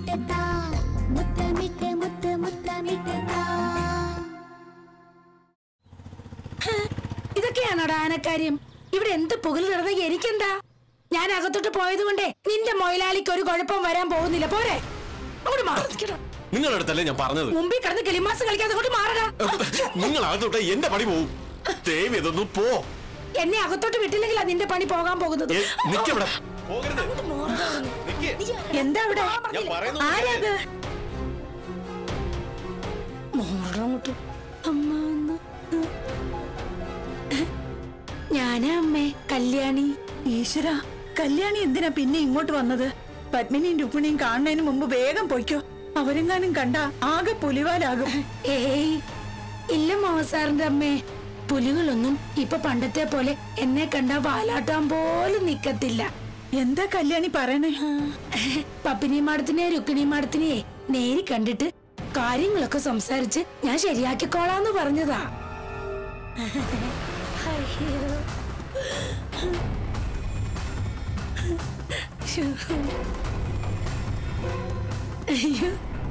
മുത്തമിട്ട് താ മുത്തമിട്ട് മുത്ത് മുത്തമിട്ട് താ ഇതൊക്കെയാണോടാ ആനക്കാര്യം ഇവിടെ എന്ത് പുകല് നടന്ന എനിക്കെന്താ ഞാൻ അകത്തോട്ട് പോയത് കൊണ്ടേ നിന്റെ മൊയിലാളിക്ക് ഒരു കുഴപ്പം വരാൻ പോകുന്നില്ല പോരെ അങ്ങോട്ട് മാറിക്കണം നിങ്ങളുടെ അടുത്തല്ലേ ഞാൻ പറഞ്ഞത് മുമ്പിൽ കിടന്ന് കിളിമാസ് കളിക്കാതെ അങ്ങോട്ട് മാറടാ നിങ്ങൾ അകത്തോട്ട് എന്റെ പണി പോവും ദൈവം ഇതൊന്നു പോ എന്നെ അകത്തോട്ട് വിട്ടില്ലെങ്കിലാ നിന്റെ പണി പോകാൻ പോകുന്നത് ഏ, നിക്കവിടെ പോകരുത് നിക്ക്. എന്താ അവിടെ ഞാൻ പറയുന്നു ആരാത് മോളുടെ അങ്ങോട്ട് അമ്മ ഒന്ന്. ഞാനാ അമ്മേ കല്യാണി ഈശ്വര കല്യാണി എന്തിനാ പിന്നെ ഇങ്ങോട്ട് വന്നത് പത്മിനിയും രുക്മിണിയും കാണുന്നതിന് മുമ്പ് വേഗം പൊയ്ക്കോ അവരെങ്ങാനും കണ്ട ആകെ പുലിവാലാകും ഏയ് ഇല്ല മോസാറിന്റെ അമ്മേ പുലികളൊന്നും ഇപ്പൊ പണ്ടത്തെ പോലെ എന്നെ കണ്ട വാലാട്ടാൻ പോലും നിക്കത്തില്ല എന്താ കല്യാണി പറയണേ പപ്പിനി മാടത്തിനെ രുക്മിണി മാടത്തിനെ നേരി കണ്ടിട്ട് കാര്യങ്ങളൊക്കെ സംസാരിച്ച് ഞാൻ ശരിയാക്കിക്കോളാന്ന് പറഞ്ഞതാ അയ്യോ.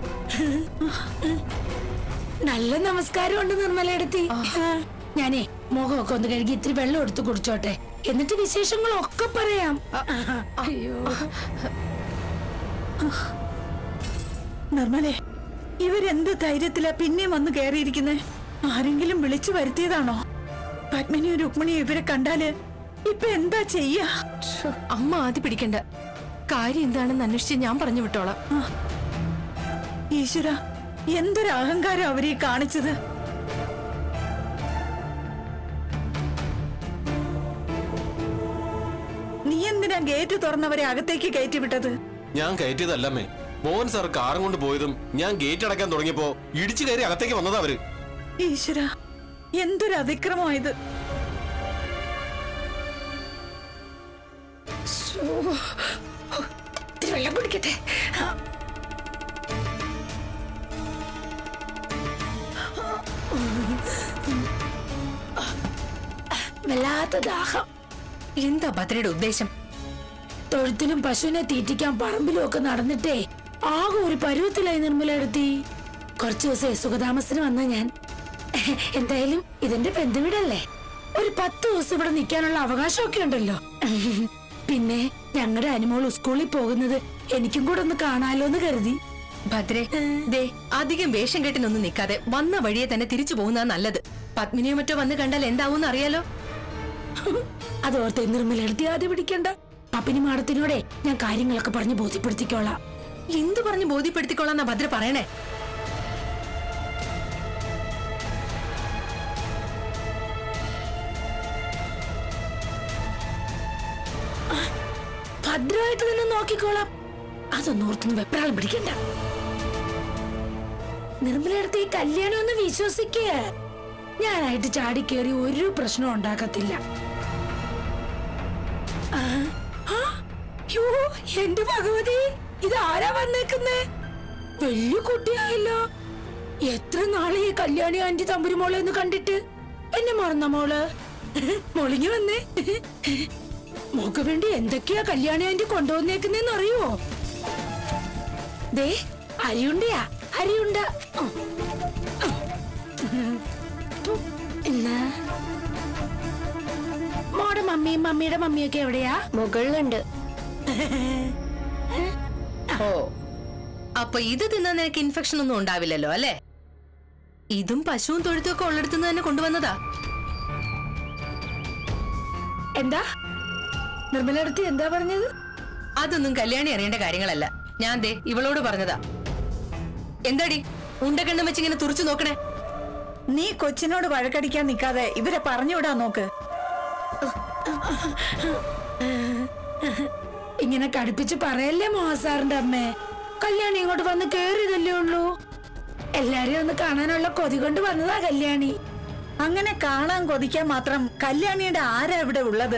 നല്ല നമസ്കാരം ഉണ്ട് നിർമ്മലയെടുത്തി ഞാനേ മുഖമൊക്കെ ഒന്ന് കഴുകി ഇത്തിരി വെള്ളം എടുത്ത് കുടിച്ചോട്ടെ എന്നിട്ട് വിശേഷങ്ങളൊക്കെ പറയാം അയ്യോ നിർമ്മലേ ഇവരെന്ത് ധൈര്യത്തിലാ പിന്നെയും വന്ന് കയറിയിരിക്കുന്നേ ആരെങ്കിലും വിളിച്ചു വരുത്തിയതാണോ പത്മിനിയും രുക്മിണിയും ഇവരെ കണ്ടാല് ഇപ്പൊ എന്താ ചെയ്യാ ശ്ശോ, അമ്മ ആദ്യ പിടിക്കണ്ട കാര്യം എന്താണെന്ന് അന്വേഷിച്ച് ഞാൻ പറഞ്ഞു വിട്ടോളാം ഈശ്വര എന്തൊരു അഹങ്കാരം അവരെ കാണിച്ചത് നീ എന്തിനാ ഗേറ്റ് തുറന്നവരെ അകത്തേക്ക് കയറ്റി വിട്ടത് ഞാൻ കയറ്റിയതല്ലമ്മേ മോഹൻ സാർ കാറും കൊണ്ട് പോയതും ഞാൻ ഗേറ്റ് അടയ്ക്കാൻ തുടങ്ങിയപ്പോ ഇടിച്ചു കയറി അകത്തേക്ക് വന്നതാ അവര് ഈശ്വര എന്തൊരു അതിക്രമമായത് ഇത്തിരി വെള്ളം കുടിക്കട്ടെ വല്ലാത്ത ദാഹം എന്താ ഭദ്രയുടെ ഉദ്ദേശം തൊഴുത്തിലും പശുവിനെ തീറ്റിക്കാൻ പറമ്പിലും ഒക്കെ നടന്നിട്ടേ ആകെ ഒരു പരുവത്തിലായി നിർമ്മലെടുത്തി കുറച്ചു ദിവസം സുഖതാമസത്തിന് വന്ന ഞാൻ എന്തായാലും ഇതിന്റെ ബന്ധുവീടല്ലേ ഒരു പത്ത് ദിവസം ഇവിടെ നിൽക്കാനുള്ള അവകാശമൊക്കെ ഉണ്ടല്ലോ പിന്നെ ഞങ്ങളുടെ അനുമോൾ സ്കൂളിൽ പോകുന്നത് എനിക്കും കൂടെ ഒന്ന് കാണാലോ എന്ന് കരുതി ഭദ്രെ ദേ അധികം വേഷം കെട്ടിനൊന്നും നിൽക്കാതെ വന്ന വഴിയെ തന്നെ തിരിച്ചു പോകുന്നതാ നല്ലത് പത്മിനിയോ മറ്റോ വന്ന് കണ്ടാൽ എന്താവൂന്ന് അറിയാലോ അതോർത്ത് നിർമ്മലെടുത്തി ആദ്യം പിടിക്കണ്ട പപ്പിനി മാടത്തിനോടെ ഞാൻ കാര്യങ്ങളൊക്കെ പറഞ്ഞ് ബോധ്യപ്പെടുത്തിക്കോളാം എന്തു പറഞ്ഞ് ബോധ്യപ്പെടുത്തിക്കൊള്ളാന്നാ ഭദ്ര പറയണേ ഭദ്രമായിട്ട് തന്നെ നോക്കിക്കോളാം അതൊന്നും ഓർത്തൊന്നും വെപ്രാളം പിടിക്കണ്ട നിർമ്മലടുത്ത് ഈ കല്യാണം ഒന്ന് വിശ്വസിക്കേ ഞാനായിട്ട് ചാടിക്കേറി ഒരു പ്രശ്നവും ഉണ്ടാക്കത്തില്ല ആ, ആ, യ്യോ, എന്റെ ഭഗവതി ഇത് ആരാ വന്നേക്കുന്നേ വലിയ കുട്ടിയായല്ലോ എത്ര നാളെ ഈ കല്യാണി ആന്റി തമ്പുരുമോളെ ഒന്ന് കണ്ടിട്ട് എന്നെ മറന്ന മോള് മോളിങ്ങി വന്നേ മോക്ക് വേണ്ടി എന്തൊക്കെയാ കല്യാണി ആന്റി കൊണ്ടുവന്നേക്കുന്നെന്ന് അറിയുവോ ദേ അരിയുണ്ടയാ അരിയുണ്ട ഉം. ഉം. എന്നാ മോടെ മമ്മിയും മമ്മിയുടെ മമ്മിയൊക്കെ എവിടെയാ മുകളിലുണ്ട് ഓ അപ്പൊ ഇത് തിന്നാൻ നിനക്ക് ഇൻഫെക്ഷൻ ഒന്നും ഉണ്ടാവില്ലല്ലോ അല്ലേ ഇതും പശുവും തൊഴുത്തും ഒക്കെ ഉള്ളിടത്തുനിന്ന് തന്നെ കൊണ്ടുവന്നതാ എന്താ നിർമ്മലടുത്ത് എന്താ പറഞ്ഞത് അതൊന്നും കല്യാണി അറിയേണ്ട കാര്യങ്ങളല്ല ഞാൻ ദേ ഇവളോട് പറഞ്ഞതാ എന്താടി ഉണ്ടകണ്ണം വെച്ച് ഇങ്ങനെ തുറച്ചു നോക്കണേ നീ കൊച്ചിനോട് വഴക്കടിക്കാൻ നിൽക്കാതെ ഇവരെ പറഞ്ഞുവിടാൻ നോക്ക് ഇങ്ങനെ കടുപ്പിച്ച് പറയല്ലേ മോഹസാറിന്റെ അമ്മേ കല്യാണി ഇങ്ങോട്ട് വന്ന് കേറിയതല്ലേ ഉള്ളൂ എല്ലാരെയും ഒന്ന് കാണാനുള്ള കൊതി കൊണ്ട് വന്നതാ കല്യാണി അങ്ങനെ കാണാൻ കൊതിക്കാൻ മാത്രം കല്യാണിയുടെ ആരാ ഇവിടെ ഉള്ളത്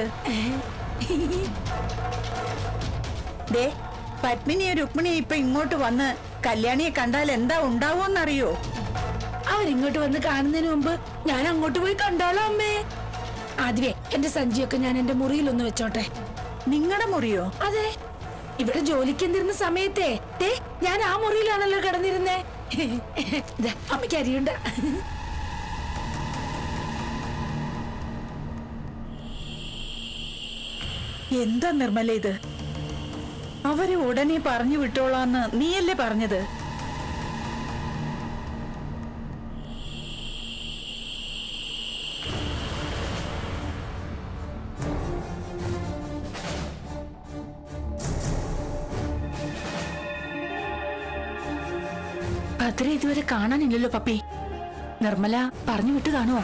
ദേ പത്മിനിയോ രുക്മിണിയോ ഇപ്പൊ ഇങ്ങോട്ട് വന്ന് കല്യാണിയെ കണ്ടാൽ എന്താ ഉണ്ടാവോന്നറിയോ അവരിങ്ങോട്ട് വന്ന് കാണുന്നതിന് മുമ്പ് ഞാൻ അങ്ങോട്ട് പോയി കണ്ടോളാം അമ്മേ ആദ്യമേ എന്റെ സഞ്ചിയൊക്കെ ഞാൻ എന്റെ മുറിയിൽ ഒന്ന് വെച്ചോട്ടെ നിങ്ങളുടെ മുറിയോ അതെ ഇവിടെ ജോലിക്ക് എന്തിരുന്ന സമയത്തെ ദേ ഞാൻ ആ മുറിയിലാണല്ലോ കിടന്നിരുന്നേ ദേ, അമ്മയ്ക്ക് അരിയുണ്ട എന്താ നിർമ്മല ഇത് അവരെ ഉടനെ പറഞ്ഞു വിട്ടോളാന്ന് നീയല്ലേ പറഞ്ഞത് ഭദ്ര ഇതുവരെ കാണാനില്ലല്ലോ പപ്പി നിർമ്മല പറഞ്ഞു വിട്ട് കാണുമോ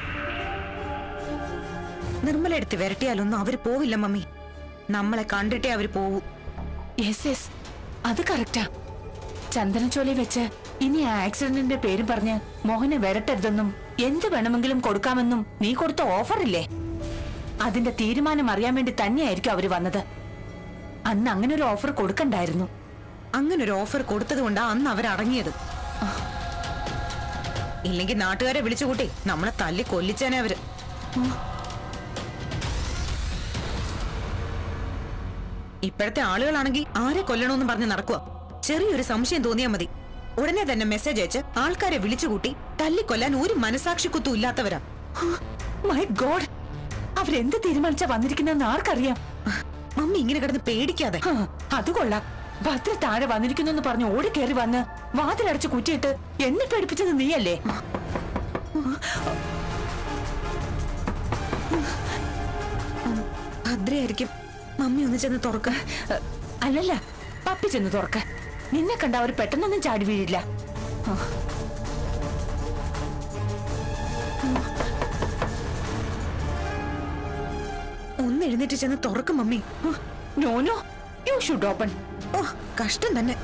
നിർമ്മല എടുത്ത് വരട്ടിയാലൊന്നും അവര് പോവില്ല മമ്മി നമ്മളെ കണ്ടിട്ടേ അവര് പോവൂ യെസ് യെസ് അത് കറക്റ്റാ ചന്ദനച്ചോലി വെച്ച് ഇനി ആ ആക്സിഡന്റിന്റെ പേരും പറഞ്ഞ് മോഹനെ വരട്ടരുതെന്നും എന്ത് വേണമെങ്കിലും കൊടുക്കാമെന്നും നീ കൊടുത്ത ഓഫർ ഇല്ലേ അതിന്റെ തീരുമാനം അറിയാൻ വേണ്ടി തന്നെയായിരിക്കും അവര് വന്നത് അന്ന് അങ്ങനെ ഒരു ഓഫർ കൊടുക്കണ്ടായിരുന്നു അങ്ങനെ ഒരു ഓഫർ കൊടുത്തത് കൊണ്ടാ അന്ന് അവരടങ്ങിയത് ഇല്ലെങ്കിൽ നാട്ടുകാരെ വിളിച്ചുകൂട്ടി നമ്മളെ തല്ലി കൊല്ലിച്ചേനെ അവര് ഇപ്പോഴത്തെ ആളുകളാണെങ്കിൽ ആരെ കൊല്ലണമെന്ന് പറഞ്ഞ് നടക്കുക ചെറിയൊരു സംശയം തോന്നിയാൽ മതി ഉടനെ തന്നെ മെസ്സേജ് അയച്ച് ആൾക്കാരെ വിളിച്ചുകൂട്ടി തല്ലിക്കൊല്ലാൻ ഒരു മനസാക്ഷി കുത്തും ഇല്ലാത്തവരാ മൈ ഗോഡ് അവരെന്ത് തീരുമാനിച്ചാ വന്നിരിക്കുന്നതെന്ന് ആർക്കറിയാം മമ്മി ഇങ്ങനെ കിടന്ന് പേടിക്കാതെ ഹ, അത് കൊള്ളാം ഭദ്ര താഴെ വന്നിരിക്കുന്നു പറഞ്ഞ് ഓടിക്കേറി വന്ന് വാതിലടച്ച് കുറ്റിയിട്ട് എന്നെ പേടിപ്പിച്ചത് നീയല്ലേ ഭദ്രയായിരിക്കും മമ്മി ഒന്ന് ചെന്ന് തുറക്ക അ, അല്ലല്ല പപ്പി ചെന്ന് തുറക്ക നിന്നെ കണ്ട അവർ പെട്ടെന്നൊന്നും ചാടി വീഴില്ല ഒന്ന് എഴുന്നേറ്റ് ചെന്ന് തുറക്കും mummy no no you should open ഓ കഷ്ടം തന്നെ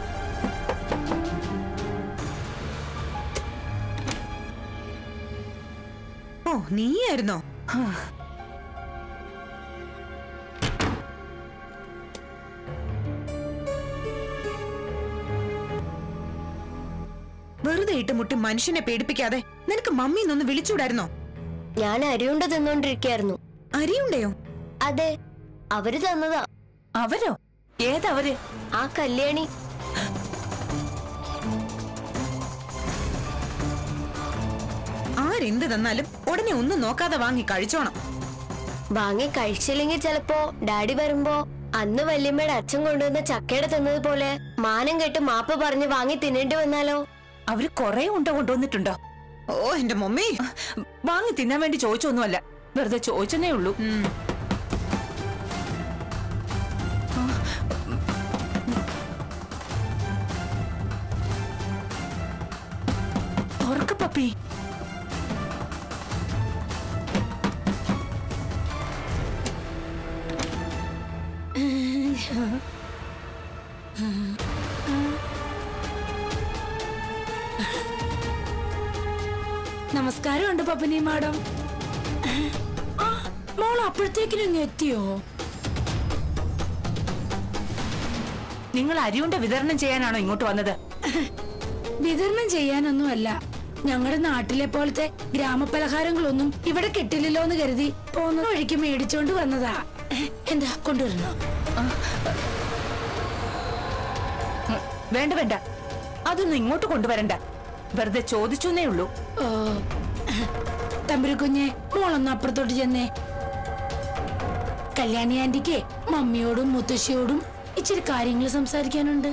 ഓ നീയായിരുന്നോ വെറുതെ ഇട്ട് മുട്ടി മനുഷ്യനെ പേടിപ്പിക്കാതെ നിനക്ക് മമ്മി എന്നൊന്ന് വിളിച്ചൂടായിരുന്നോ ഞാൻ അരിയുണ്ട തിന്നോണ്ടിരിക്കായിരുന്നു അരിയുണ്ടയോ അതെ അവര് തന്നതാ അവരോ ഏതവര് ആ കല്യാണി ആരെന്ത് തന്നാലും ഉടനെ ഒന്നും നോക്കാതെ വാങ്ങി കഴിച്ചോണം വാങ്ങി കഴിച്ചില്ലെങ്കിൽ ചിലപ്പോ ഡാഡി വരുമ്പോ അന്ന് വല്യമ്മയുടെ അച്ഛൻ കൊണ്ടുവന്ന ചക്കയുടെ തിന്നത് പോലെ മാനം കെട്ട് മാപ്പ് പറഞ്ഞ് വാങ്ങി തിന്നേണ്ടി വന്നാലോ അവര് കൊറേ ഉണ്ട കൊണ്ടുവന്നിട്ടുണ്ടോ ഓ എന്റെ മമ്മി വാങ്ങി തിന്നാൻ വേണ്ടി ചോദിച്ചൊന്നുമല്ല വെറുതെ ചോദിച്ചെന്നേ ഉള്ളൂ തുറക്ക് പപ്പി നമസ്കാരമുണ്ട് പപ്പനി മാഡം ആ, മോൾ അപ്പോഴത്തേക്കിനും ഇങ്ങ് എത്തിയോ നിങ്ങൾ അരിയുണ്ട വിതരണം ചെയ്യാനാണോ ഇങ്ങോട്ട് വന്നത് വിതരണം ചെയ്യാനൊന്നുമല്ല ഞങ്ങളുടെ നാട്ടിലെ പോലത്തെ ഗ്രാമപലഹാരങ്ങളൊന്നും ഇവിടെ കിട്ടില്ലല്ലോ എന്ന് കരുതി പോന്ന വഴിക്ക് മേടിച്ചോണ്ട് വന്നതാ എന്താ കൊണ്ടുവരണോ വേണ്ട വേണ്ട അതൊന്നും ഇങ്ങോട്ട് കൊണ്ടുവരണ്ട വെറുതെ ചോദിച്ചെന്നേ ഉള്ളൂ ഓ തമ്പുരുക്കുഞ്ഞെ മോളൊന്ന് അപ്പുറത്തോട്ട് ചെന്നേ കല്യാണി ആന്റിക്ക് മമ്മിയോടും മുത്തശ്ശിയോടും ഇച്ചിരി കാര്യങ്ങൾ സംസാരിക്കാനുണ്ട്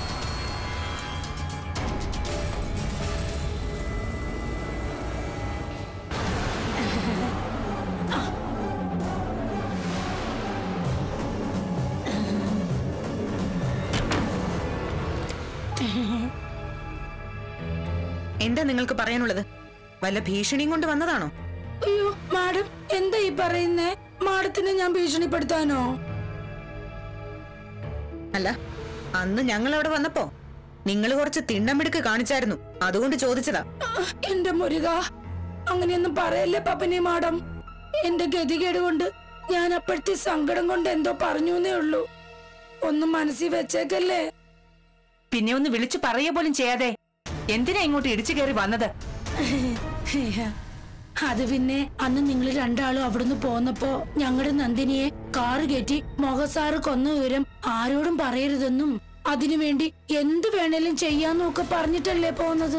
എന്താ നിങ്ങൾക്ക് പറയാനുള്ളത് വല്ല ഭീഷണിയും കൊണ്ട് വന്നതാണോ അയ്യോ മാഡം എന്താ ഈ പറയുന്നേ മാഡത്തിനെ ഞാൻ ഭീഷണിപ്പെടുത്താനോ അല്ല അന്ന് ഞങ്ങൾ അവിടെ വന്നപ്പോ നിങ്ങൾ കുറച്ച് തിണ്ടമിടുക്ക് കാണിച്ചായിരുന്നു അതുകൊണ്ട് ചോദിച്ചതാ ആ, എന്റെ മുരുക അങ്ങനെയൊന്നും പറയല്ലേ പപ്പനി മാഡം എന്റെ ഗതികേട് കൊണ്ട് ഞാൻ അപ്പോഴത്തെ സങ്കടം കൊണ്ട് എന്തോ പറഞ്ഞേ ഉള്ളൂ ഒന്നും മനസ്സിൽ വെച്ചേക്കല്ലേ പിന്നെ ഒന്ന് വിളിച്ചു പറയുക പോലും ചെയ്യാതെ എന്തിനാ ഇങ്ങോട്ട് ഇടിച്ചു കയറി വന്നത് അത് പിന്നെ അന്ന് നിങ്ങൾ രണ്ടാളും അവിടുന്ന് പോന്നപ്പോ ഞങ്ങളുടെ നന്ദിനിയെ കാറ് കയറ്റി മൊഹസാറ് കൊന്ന വിവരം ആരോടും പറയരുതെന്നും അതിനുവേണ്ടി എന്ത് വേണേലും ചെയ്യാന്നൊക്കെ പറഞ്ഞിട്ടല്ലേ പോന്നത്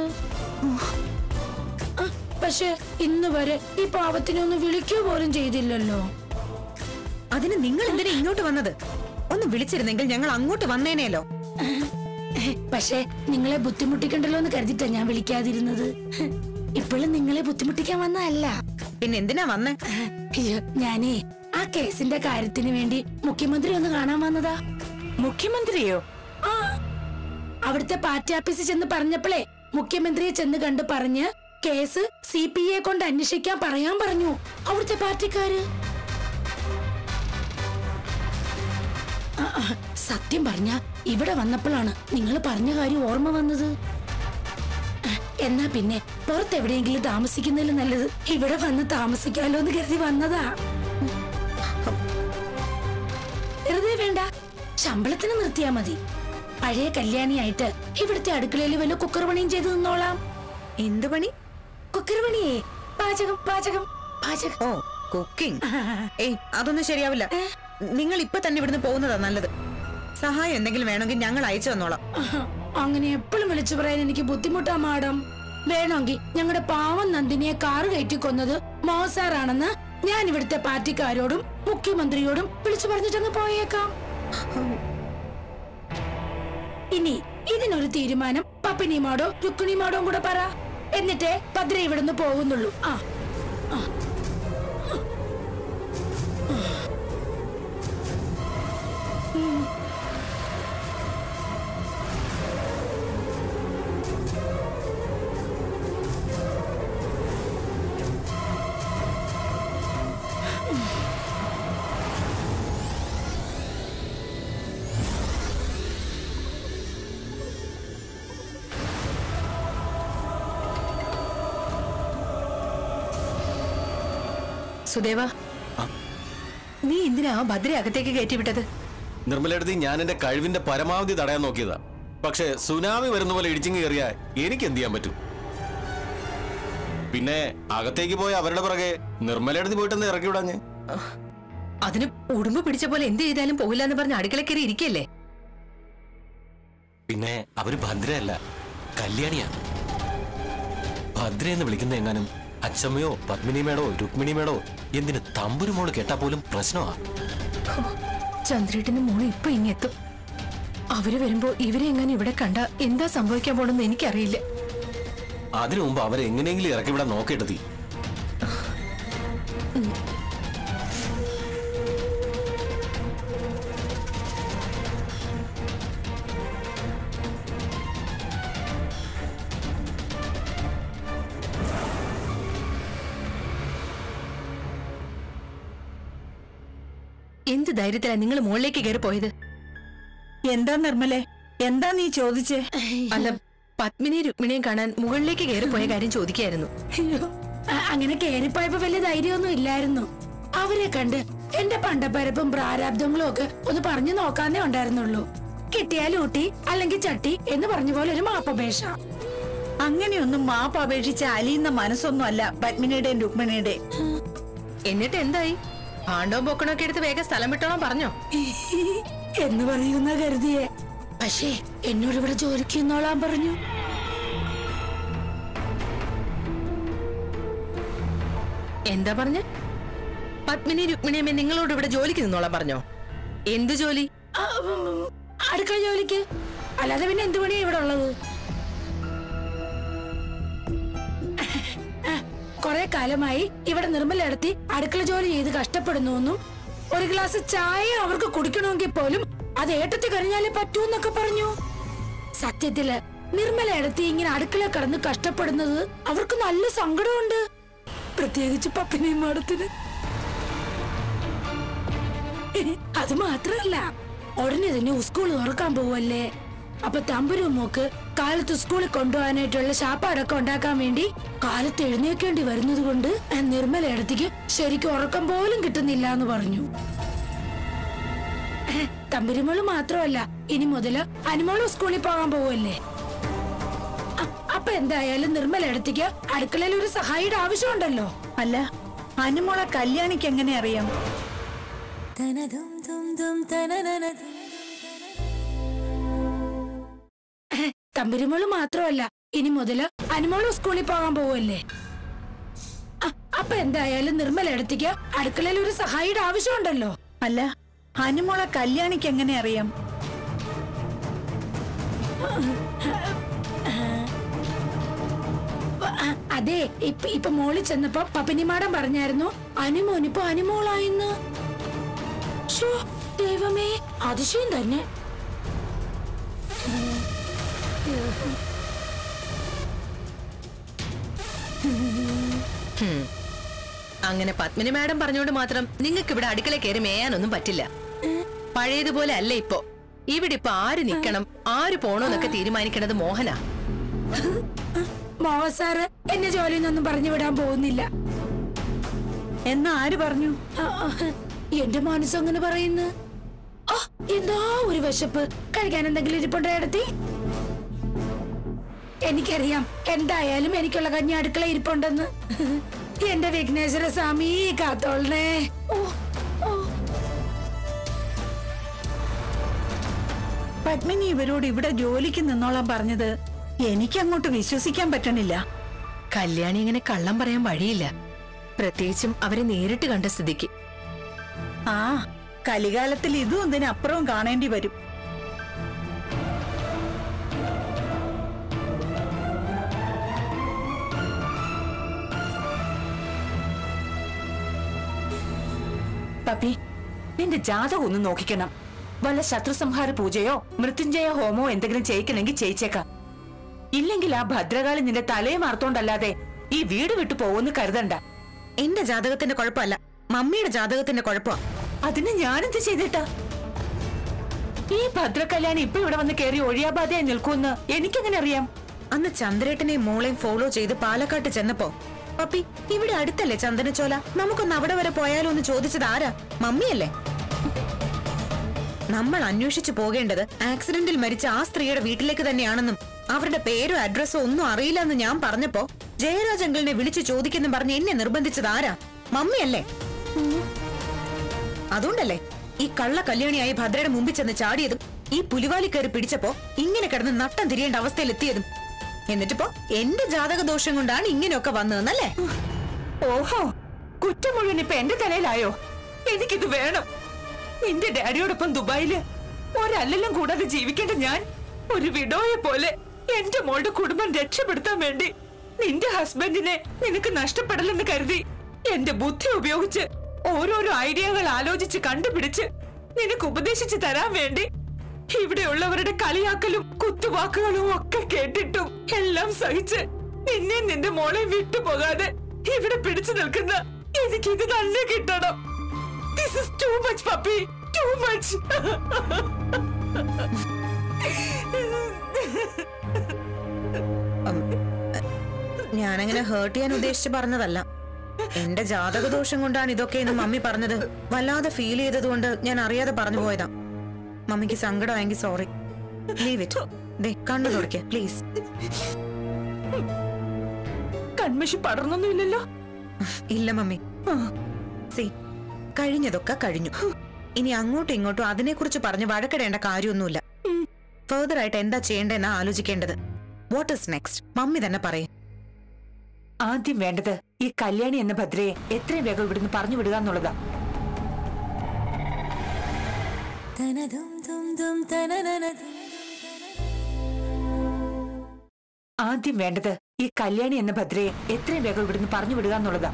ആ, പക്ഷെ ഇന്ന് വരെ ഈ പാവത്തിനെ ഒന്ന് വിളിക്കുക പോലും ചെയ്തില്ലല്ലോ അതിന് നിങ്ങൾ എന്തിനാ ഇങ്ങോട്ട് വന്നത് ഒന്ന് വിളിച്ചിരുന്നെങ്കിൽ ഞങ്ങൾ അങ്ങോട്ട് വന്നേനേലോ പക്ഷെ നിങ്ങളെ ബുദ്ധിമുട്ടിക്കണ്ടല്ലോ എന്ന് കരുതിട്ടാ ഞാൻ വിളിക്കാതിരുന്നത് ഇപ്പോഴും നിങ്ങളെ ബുദ്ധിമുട്ടിക്കാൻ വന്നതല്ല പിന്നെ എന്തിനാ വന്നേ അയ്യോ ഞാനേ ആ കേസിന്റെ കാര്യത്തിന് വേണ്ടി മുഖ്യമന്ത്രി ഒന്ന് കാണാൻ വന്നതാ മുഖ്യമന്ത്രിയോ ആ അവിടുത്തെ പാർട്ടി ഓഫീസിൽ ചെന്ന് പറഞ്ഞപ്പോഴേ മുഖ്യമന്ത്രിയെ ചെന്ന് കണ്ട് പറഞ്ഞ് കേസ് സി പി ഐ കൊണ്ട് അന്വേഷിക്കാൻ പറയാൻ പറഞ്ഞു അവിടുത്തെ പാർട്ടിക്കാര് ആ, ആ, സത്യം പറഞ്ഞ ഇവിടെ വന്നപ്പോഴാണ് നിങ്ങൾ പറഞ്ഞ കാര്യം ഓർമ്മ വന്നത് എന്നാ പിന്നെ പുറത്തെവിടെയെങ്കിലും താമസിക്കുന്നതിൽ നല്ലത് ഇവിടെ വന്ന് താമസിക്കാലോ എന്ന് കരുതി വന്നതാ വെറുതെ വേണ്ട ശമ്പളത്തിന് നിർത്തിയാ മതി പഴയ കല്യാണിയായിട്ട് ഇവിടുത്തെ അടുക്കളയിൽ വല്ല കുക്കർ പണിയും ചെയ്തു നിന്നോളാം എന്ത് പണി കുക്കർ പണിയേ പാചകം പാചകം പാചകം ഓ കുക്കിംഗ് ഏയ് അതൊന്നും ശരിയാവില്ല നിങ്ങൾ ഇപ്പൊ തന്നെ ഇവിടുന്ന് പോകുന്നതാ നല്ലത് സഹായം എന്തെങ്കിലും വേണമെങ്കിൽ ഞങ്ങൾ അയച്ചു തന്നോളാം ആഹാ, അങ്ങനെ എപ്പോഴും വിളിച്ചു പറയാൻ എനിക്ക് ബുദ്ധിമുട്ടാ മാഡം വേണമെങ്കിൽ ഞങ്ങളുടെ പാവം നന്ദിനിയെ കാറ് കയറ്റി കൊന്നത് മോസാറാണെന്ന് ഞാൻ ഇവിടുത്തെ പാർട്ടിക്കാരോടും മുഖ്യമന്ത്രിയോടും വിളിച്ചു പറഞ്ഞിട്ടങ്ങ് പോയേക്കാം ഇനി ഇതിനൊരു തീരുമാനം പപ്പിനിമാടോ രുക്മിണിമാടോ കൂടെ പറ എന്നിട്ടേ ഭദ്ര ഇവിടുന്ന് പോകുന്നുള്ളൂ ആ ആ. സുദേവ നീ എന്തിനാ ആ ഭദ്ര അകത്തേക്ക് കയറ്റിവിട്ടത് നിർമ്മലെടുത്ത് ഞാൻ എന്റെ കഴിവിന്റെ പരമാവധി തടയാൻ നോക്കിയതാ പക്ഷെ സുനാമി വരുന്ന പോലെ ഇടിച്ചിങ് കയറിയാ എനിക്ക് എന്ത് ചെയ്യാൻ പറ്റും പിന്നെ അകത്തേക്ക് പോയ അവരുടെ പുറകെ നിർമ്മലെടുത്ത് പോയിട്ടൊന്ന് ഇറക്കി വിടാഞ്ഞ് അതിന് ഉടുമ്പ് പിടിച്ച പോലെ എന്ത് ചെയ്താലും പോകില്ല എന്ന് പറഞ്ഞ് അടുക്കള കയറി ഇരിക്കല്ലേ പിന്നെ അവര് ഭദ്രയല്ല കല്യാണിയാ ഭദ്ര എന്ന് വിളിക്കുന്ന എങ്ങാനും അച്ചമ്മയോ പത്മിനി മേടോ രുക്മിണി മേടോ എന്തിന് തമ്പുരുമോള് കേട്ടാ പോലും പ്രശ്നമാ ചന്ദ്രേട്ടന്റെ മോള് ഇപ്പൊ ഇങ്ങെത്തും അവര് വരുമ്പോ ഇവരെ എങ്ങനെ ഇവിടെ കണ്ട എന്താ സംഭവിക്കാൻ പോണെന്ന് എനിക്കറിയില്ല അതിനു മുമ്പ് അവരെ എങ്ങനെയെങ്കിലും ഇറക്കി വിടാൻ നോക്കേണ്ടത് തീ എന്ത് ധൈര്യത്തിലാ നിങ്ങൾ മുകളിലേക്ക് കയറി പോയത് എന്താ നിർമ്മലേ എന്താ നീ ചോദിച്ചേ അല്ല പത്മിനി രുക്മിണിയും കാണാൻ മുകളിലേക്ക് കയറി പോയ കാര്യം ചോദിക്കായിരുന്നു അയ്യോ അ- അങ്ങനെ കേറിപ്പോയപ്പോ വലിയ ധൈര്യമൊന്നും ഇല്ലായിരുന്നു അവരെ കണ്ട് എന്റെ പണ്ടപ്പരപ്പും പ്രാരാബ്ദങ്ങളും ഒക്കെ ഒന്ന് പറഞ്ഞു നോക്കാന്നേ ഉണ്ടായിരുന്നുള്ളൂ കിട്ടിയാൽ ഊട്ടി അല്ലെങ്കിൽ ചട്ടി എന്ന് പറഞ്ഞ പോലെ ഒരു മാപ്പപേക്ഷ അങ്ങനെയൊന്നും മാപ്പ് അപേക്ഷിച്ച് അലിയുന്ന മനസ്സൊന്നും അല്ല പത്മിനിയുടെയും രുക്മിണിയുടെയും എന്നിട്ട് എന്തായി പാണ്ഡവും പൊക്കണൊക്കെ എടുത്ത് വേഗം സ്ഥലം വിട്ടോണം പറഞ്ഞോ എന്ന് പറയുന്ന കരുതിയെ പക്ഷേ എന്നോട് ഇവിടെ ജോലിക്ക് നിന്നോളാൻ പറഞ്ഞു എന്താ പറഞ്ഞ പത്മിനി രുക്മിണിയമ്മ നിങ്ങളോട് ഇവിടെ ജോലിക്ക് നിന്നോളാം പറഞ്ഞോ എന്ത് ജോലി ആ, ഉം, ഉം, അടുക്കള ജോലിക്ക് അല്ലാതെ പിന്നെ എന്ത് പണിയാ ഇവിടെ ഉള്ളത് കൊറേ കാലമായി ഇവിടെ നിർമ്മലെടുത്തി അടുക്കള ജോലി ചെയ്ത് കഷ്ടപ്പെടുന്നു ഒരു ഗ്ലാസ് ചായ അവർക്ക് കുടിക്കണമെങ്കിൽ പോലും അത് ഏട്ടത്തി കഴിഞ്ഞാലേ പറ്റൂ എന്നൊക്കെ പറഞ്ഞു സത്യത്തില് നിർമ്മല എടുത്തി ഇങ്ങനെ അടുക്കള കിടന്ന് കഷ്ടപ്പെടുന്നത് അവർക്ക് നല്ല സങ്കടമുണ്ട് പ്രത്യേകിച്ച് പപ്പിനെയും മാടത്തിന് അത് മാത്രമല്ല ഉടനെ തന്നെ സ്കൂൾ തുറക്കാൻ പോവല്ലേ അപ്പൊ തമ്പുരു മോക്ക് കാലത്ത് സ്കൂളിൽ കൊണ്ടുപോകാനായിട്ടുള്ള ശാപ്പാടൊക്കെ ഉണ്ടാക്കാൻ വേണ്ടി കാലത്ത് എഴുന്നേക്കേണ്ടി വരുന്നത് കൊണ്ട് നിർമ്മല ഇടത്തേക്ക് ശരിക്കും ഉറക്കം പോലും കിട്ടുന്നില്ല എന്ന് പറഞ്ഞു തമ്പുരുമോള് മാത്രമല്ല ഇനി മുതല് അനുമോള് സ്കൂളിൽ പോകാൻ പോവല്ലേ അ- അപ്പൊ എന്തായാലും നിർമ്മല ഇടത്തേക്ക് അടുക്കളയിൽ ഒരു സഹായിയുടെ ആവശ്യമുണ്ടല്ലോ അല്ല അനുമോളെ കല്യാണിക്ക് എങ്ങനെ അറിയാം തമ്പുരുമോള് മാത്രമല്ല ഇനി മുതല് അനുമോള് സ്കൂളിൽ പോകാൻ പോവല്ലേ അ- അപ്പൊ എന്തായാലും നിർമ്മല എടുത്തേക്ക് അടുക്കളയിൽ ഒരു സഹായിയുടെ ആവശ്യമുണ്ടല്ലോ അല്ല അനുമോളെ കല്യാണിക്ക് എങ്ങനെ അറിയാം അ- അതെ ഇപ്പൊ ഇപ്പൊ മോളിൽ ചെന്നപ്പോ പപ്പനിമാടം പറഞ്ഞായിരുന്നു അനുമോനിപ്പോ അനുമോളായിന്ന് ശ്ശോ, ദൈവമേ അതിശയം തന്നെ അങ്ങനെ പത്മിനി മാഡം പറഞ്ഞോണ്ട് മാത്രം നിങ്ങൾക്ക് ഇവിടെ അടുക്കള കയറി മേയാനൊന്നും പറ്റില്ല പഴയതുപോലെ അല്ല ഇപ്പോ ഇവിടെ ഇപ്പൊ ആര് നിക്കണം ആര് പോണോന്നൊക്കെ തീരുമാനിക്കണത് മോഹനാ മോഹ സാറ് എന്നെ ജോലിന്നൊന്നും പറഞ്ഞു വിടാൻ പോകുന്നില്ല എന്നാ ആര് പറഞ്ഞു ആ, ആ, എന്റെ മനസ്സ് അങ്ങനെ പറയുന്നു ആ, എന്താ ഒരു വിശപ്പ് കഴിക്കാൻ എന്തെങ്കിലും ഇരിപ്പുണ്ടോ എടുത്തി എനിക്കറിയാം എന്തായാലും എനിക്കുള്ള കഞ്ഞി അടുക്കള ഇരിപ്പുണ്ടെന്ന് എന്റെ വിഘ്നേശ്വര സ്വാമി കാത്തോളണേ ഓ ഓ പത്മിനി ഇവരോട് ഇവിടെ ജോലിക്ക് നിന്നോളാൻ പറഞ്ഞത് എനിക്കങ്ങോട്ട് വിശ്വസിക്കാൻ പറ്റണില്ല കല്യാണി ഇങ്ങനെ കള്ളം പറയാൻ വഴിയില്ല പ്രത്യേകിച്ചും അവരെ നേരിട്ട് കണ്ട സ്ഥിതിക്ക് ആ കലികാലത്തിൽ ഇതും ഇതിനപ്പുറവും കാണേണ്ടി വരും പപ്പി നിന്റെ ജാതകം ഒന്ന് നോക്കിക്കണം വല്ല ശത്രുസംഹാര പൂജയോ മൃത്യുഞ്ജയ ഹോമോ എന്തെങ്കിലും ചെയ്യിക്കണമെങ്കിൽ ചെയ്യിച്ചേക്കാം ഇല്ലെങ്കിൽ ആ ഭദ്രകാളി നിന്റെ തലയെ മാർത്തോണ്ടല്ലാതെ ഈ വീട് വിട്ടു പോകുമെന്ന് കരുതണ്ട എന്റെ ജാതകത്തിന്റെ കുഴപ്പമല്ല മമ്മിയുടെ ജാതകത്തിന്റെ കുഴപ്പമാ അതിന് ഞാനെന്ത് ചെയ്തിട്ടാ ഈ ഭദ്രകല്യാണി ഇപ്പൊ ഇവിടെ വന്ന് കയറി ഒഴിയാബാധയായി നിൽക്കുമെന്ന് എനിക്കെങ്ങനെ അറിയാം അന്ന് ചന്ദ്രേട്ടനെയും മോളെയും ഫോളോ ചെയ്ത് പാലക്കാട്ട് ചെന്നപ്പോ പപ്പി ഇവിടെ അടുത്തല്ലേ ചന്ദനച്ചോല നമുക്കൊന്ന് അവിടെ വരെ പോയാലോ എന്ന് ചോദിച്ചത് ആരാ മമ്മിയല്ലേ നമ്മൾ അന്വേഷിച്ചു പോകേണ്ടത് ആക്സിഡന്റിൽ മരിച്ച ആ സ്ത്രീയുടെ വീട്ടിലേക്ക് തന്നെയാണെന്നും അവരുടെ പേരോ അഡ്രസ്സോ ഒന്നും അറിയില്ല എന്ന് ഞാൻ പറഞ്ഞപ്പോ ജയരാജ് അങ്കിളിനെ വിളിച്ചു ചോദിക്കുന്നു പറഞ്ഞ് എന്നെ നിർബന്ധിച്ചത് ആരാ മമ്മിയല്ലേ അതുകൊണ്ടല്ലേ ഈ കള്ള കല്യാണിയായി ഭദ്രയുടെ മുമ്പിൽ ചെന്ന് ചാടിയതും ഈ പുലിവാലി കയറി പിടിച്ചപ്പോ ഇങ്ങനെ കിടന്ന് നട്ടം തിരിയേണ്ട അവസ്ഥയിലെത്തിയതും എന്നിട്ടിപ്പോ എന്റെ ജാതക ദോഷം കൊണ്ടാണ് ഇങ്ങനെയൊക്കെ വന്നതെന്നല്ലേ ഓഹോ കുറ്റം മുഴുവൻ ഇപ്പൊ എന്റെ തലയിലായോ എനിക്കിത് വേണം നിന്റെ ഡാഡിയോടൊപ്പം ദുബായില് ഒരല്ലെല്ലാം കൂടാതെ ജീവിക്കേണ്ട ഞാൻ ഒരു വിഡോയെ പോലെ എന്റെ മോളുടെ കുടുംബം രക്ഷപ്പെടുത്താൻ വേണ്ടി നിന്റെ ഹസ്ബൻഡിനെ നിനക്ക് നഷ്ടപ്പെടലെന്ന് കരുതി എന്റെ ബുദ്ധി ഉപയോഗിച്ച് ഓരോരോ ഐഡിയകൾ ആലോചിച്ച് കണ്ടുപിടിച്ച് നിനക്ക് ഉപദേശിച്ചു തരാൻ വേണ്ടി ഇവിടെയുള്ളവരുടെ കളിയാക്കലും കുത്തുവാക്കുകളും ഒക്കെ കേട്ടിട്ടും എല്ലാം സഹിച്ച് നിന്നെ നിന്റെ മോളെ വിട്ടുപോകാതെ ഇവിടെ പിടിച്ചു നിൽക്കുന്ന എനിക്ക് ഇത് തന്നെ കിട്ടണം ദിസ് ഇസ് ടു മച്ച് പപ്പി ടു മച്ച് ഞാനങ്ങനെ ഹേർട്ട് ചെയ്യാൻ ഉദ്ദേശിച്ച് പറഞ്ഞതല്ല എന്റെ ജാതക ദോഷം കൊണ്ടാണ് ഇതൊക്കെ എന്ന് മമ്മി പറഞ്ഞത് വല്ലാതെ ഫീൽ ചെയ്തതുകൊണ്ട് ഞാൻ അറിയാതെ പറഞ്ഞു പോയതാ മമ്മിക്ക് സങ്കടമായെങ്കിൽ സോറി ലീവ് ഇറ്റ് ദേ കണ്ണു തുടയ്ക്ക പ്ലീസ് കൺമഷി പടർന്നൊന്നുമില്ലല്ലോ ഇല്ല മമ്മി സി കഴിഞ്ഞതൊക്കെ കഴിഞ്ഞു ഇനി അങ്ങോട്ടും ഇങ്ങോട്ടും അതിനെക്കുറിച്ച് പറഞ്ഞ് വഴക്കിടേണ്ട കാര്യമൊന്നുമില്ല ഫെർദർ ആയിട്ട് എന്താ ചെയ്യേണ്ടതെന്നാ ആലോചിക്കേണ്ടത് വാട്ട് ഇസ് നെക്സ്റ്റ് മമ്മി തന്നെ പറയും ആദ്യം വേണ്ടത് ഈ കല്യാണി എന്ന ഭദ്രയെ എത്രയും വേഗം ഇവിടുന്ന് പറഞ്ഞു വിടുക എന്നുള്ളതാ ആദ്യം വേണ്ടത് ഈ കല്യാണി എന്ന ഭദ്രയെ എത്രയും വേഗം ഇവിടുന്ന് പറഞ്ഞു വിടുക എന്നുള്ളതാ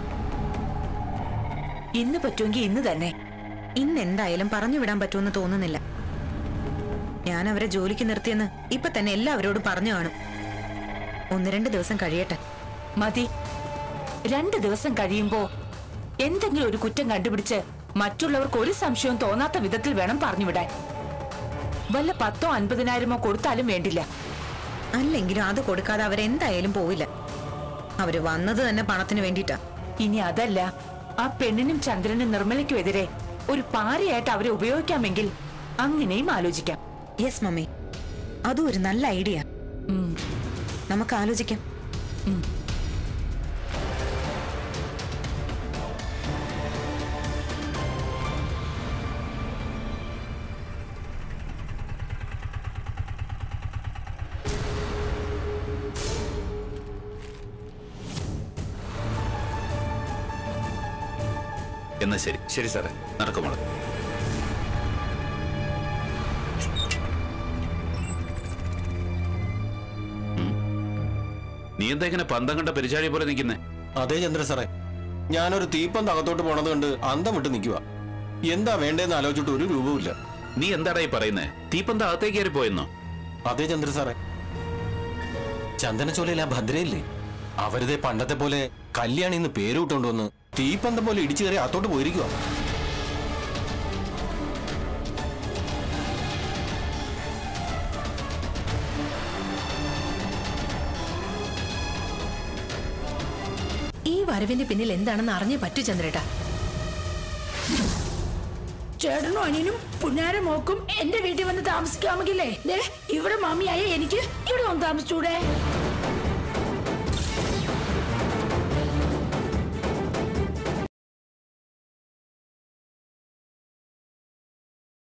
ഇന്ന് പറ്റുമെങ്കിൽ ഇന്ന് തന്നെ ഇന്ന് എന്തായാലും പറഞ്ഞു വിടാൻ പറ്റുമെന്ന് തോന്നുന്നില്ല ഞാൻ അവരെ ജോലിക്ക് നിർത്തിയെന്ന് ഇപ്പൊ തന്നെ എല്ലാവരോടും പറഞ്ഞു കാണും ഒന്ന് രണ്ട് ദിവസം കഴിയട്ടെ മതി രണ്ട് ദിവസം കഴിയുമ്പോ എന്തെങ്കിലും ഒരു കുറ്റം കണ്ടുപിടിച്ച് മറ്റുള്ളവർക്ക് ഒരു സംശയവും തോന്നാത്ത വിധത്തിൽ വേണം പറഞ്ഞുവിടാൻ വല്ല പത്തോ അൻപതിനായിരമോ കൊടുത്താലും വേണ്ടില്ല അല്ലെങ്കിലും അത് കൊടുക്കാതെ അവരെന്തായാലും പോവില്ല അവര് വന്നത് തന്നെ പണത്തിന് വേണ്ടിയിട്ടാ ഇനി അതല്ല ആ പെണ്ണിനും ചന്ദ്രനും നിർമ്മലയ്ക്കും എതിരെ ഒരു പാരയായിട്ട് അവരെ ഉപയോഗിക്കാമെങ്കിൽ അങ്ങനെയും ആലോചിക്കാം യെസ് മമ്മി അതും ഒരു നല്ല ഐഡിയ ഉം. നമുക്ക് ആലോചിക്കാം എന്നാ ശരി ശരി സാറേ നടക്കുമോളെ നീ എന്താ ഇങ്ങനെ പന്തം കണ്ട പെരിച്ചാഴി പോലെ നിൽക്കുന്നേ അതേ ചന്ദ്ര സാറേ ഞാനൊരു തീപ്പന്ത് അകത്തോട്ട് പോണത് കണ്ട് അന്തം വിട്ട് നിൽക്കുക എന്താ വേണ്ടേന്ന് ആലോചിച്ചിട്ട് ഒരു രൂപവുമില്ല നീ എന്താടാ ഈ പറയുന്നേ തീപ്പന്ത അകത്തേക്ക് കയറി പോയെന്നോ അതേ ചന്ദ്ര സാറേ ചന്ദനച്ചോലയിൽ ആ ഭദ്രയില്ലേ അവരിതേ പണ്ടത്തെ പോലെ കല്യാണി എന്ന് പേര് വിട്ടുകൊണ്ട് വന്ന് തീപ്പന്തം പോലെ ഇടിച്ചു കയറി അകത്തോട്ട് പോയിരിക്കുക ഈ വരവിന്റെ പിന്നിൽ എന്താണെന്ന് അറിഞ്ഞേ പറ്റൂ ചന്ദ്രേട്ടാ ചേട്ടനും അനിയനും പുന്നാര മോക്കും എന്റെ വീട്ടിൽ വന്ന് താമസിക്കാമെങ്കിലേ ദേ ഇവിടെ മമ്മിയായ എനിക്ക് ഇവിടെ വന്ന് താമസിച്ചൂടെ